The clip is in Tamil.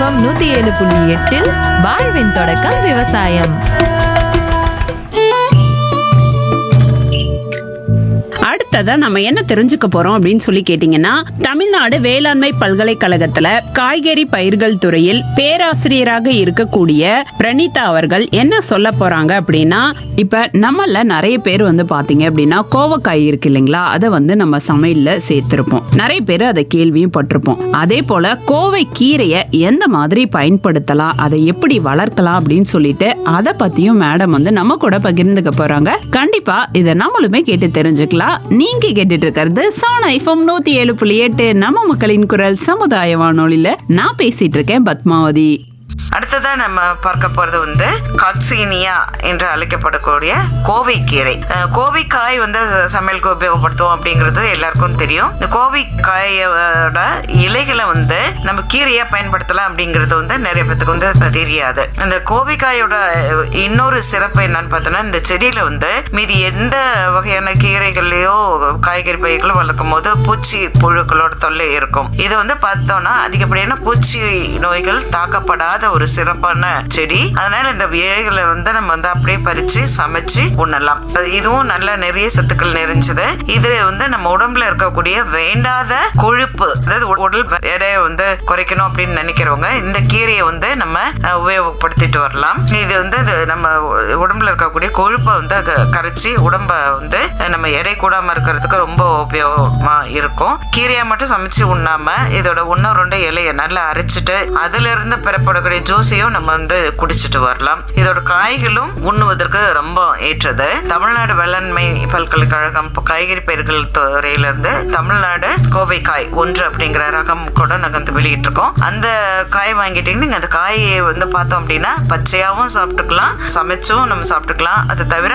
எஃப்எம் நூத்தி ஏழு புள்ளி எட்டில் வாழ்வின் தொடக்கம் விவசாயம் அடுத்ததா நம்ம என்ன தெரிஞ்சுக்க போறோம் அப்படின்னு சொல்லி கேட்டீங்கன்னா தமிழ்நாடு வேளாண்மை பல்கலைக்கழகத்துல காய்கறி பயிர்கள் துறையில் பேராசிரியராக இருக்கக்கூடிய பிரணீதா அவர்கள் என்ன சொல்ல போறாங்க அப்படின்னா இப்ப நம்மள நிறைய பேர் வந்து பாத்தீங்க அப்படின்னா கோவக்காய் இருக்கு இல்லைங்களா அதை வந்து நம்ம சமையல்ல சேர்த்திருப்போம் நிறைய பேர் அதை கேள்வியும் பட்டிருப்போம் அதே போல கோவை கீரையை எந்த மாதிரி பயன்படுத்தலாம் அதை எப்படி வளர்க்கலாம் அப்படின்னு சொல்லிட்டு அதை பத்தியும் மேடம் வந்து நம்ம கூட பகிர்ந்துக்க போறாங்க கண்டிப்பா இதை நம்மளுமே கேட்டு தெரிஞ்சுக்கலாம் நீங்க கேட்டுட்டு இருக்கிறது சோனா ஐஃபம் நூத்தி ஏழு புள்ளி எட்டு நம்ம மக்களின் குரல் சமுதாய வானொலியில நான் பேசிட்டு இருக்கேன் பத்மாவதி அடுத்ததா நம்ம பார்க்க போறது வந்து காக்சீனியா என்று அழைக்கப்படக்கூடிய கோவைக்கீரை அஹ் கோவைக்காய் வந்து சமையலுக்கு உபயோகப்படுத்துவோம் அப்படிங்கிறது எல்லாருக்கும் தெரியும் இந்த கோவைக்காயோட இலைகளை வந்து நம்ம கீரையா பயன்படுத்தலாம் அப்படிங்கிறது வந்து நிறைய பேத்துக்கு வந்து தெரியாது இந்த கோவைக்காயோட இன்னொரு சிறப்பு என்னன்னு பார்த்தோன்னா இந்த செடியில வந்து மீதி எந்த வகையான கீரைகள்லயோ காய்கறி பயிர்களோ வளர்க்கும் போது பூச்சி புழுக்களோட தொல்லை இருக்கும் இது வந்து பார்த்தோம்னா அதிகப்படியான பூச்சி நோய்கள் தாக்கப்படாத ஒரு சிறப்பான செடி அதனால இந்த இலைகளை வந்து நம்ம வந்து அப்படியே பறிச்சு சமைச்சு உண்ணலாம் அது இதுவும் நல்ல நிறைய சத்துக்கள் நிறைஞ்சது இது வந்து நம்ம உடம்புல இருக்கக்கூடிய வேண்டாத கொழுப்பு அதாவது உ- உடல் எடையை வந்து குறைக்கணும் அப்படின்னு நினைக்கிறவங்க இந்த கீரையை வந்து நம்ம அஹ், உபயோகப்படுத்திட்டு வரலாம் இது வந்து இது நம்ம உடம்புல இருக்கக்கூடிய கொழுப்பை வந்து க- கரைச்சி உடம்ப வந்து நம்ம எடை கூடாம இருக்கிறதுக்கு ரொம்ப உபயோகமா இருக்கும் கீரையை மட்டும் சமைச்சு உண்ணாம இதோட ஒன்னு ரெண்டு இலையை நல்லா அரைச்சிட்டு அதுல இருந்து பெறப்படக்கூடிய ஜூஸையும் நம்ம வந்து குடிச்சிட்டு வரலாம் இதோட காய்களும் உண்ணுவதற்கு ரொம்ப ஏற்றது தமிழ்நாடு வேளாண்மை பல்கலைக்கழகம் இப்ப காய்கறி பயிர்கள் துறையில இருந்து தமிழ்நாடு கோவை காய் ஒன்று அப்படிங்கிற ரகம் கூட நாங்க வந்து வெளியிட்டிருக்கோம் அந்த காய் வாங்கிட்டீங்கன்னா நீங்க அந்த காயை வந்து பார்த்தோம் அப்படின்னா பச்சையாவும் சாப்பிட்டுக்கலாம் சமைச்சும் நம்ம சாப்பிட்டுக்கலாம் அது தவிர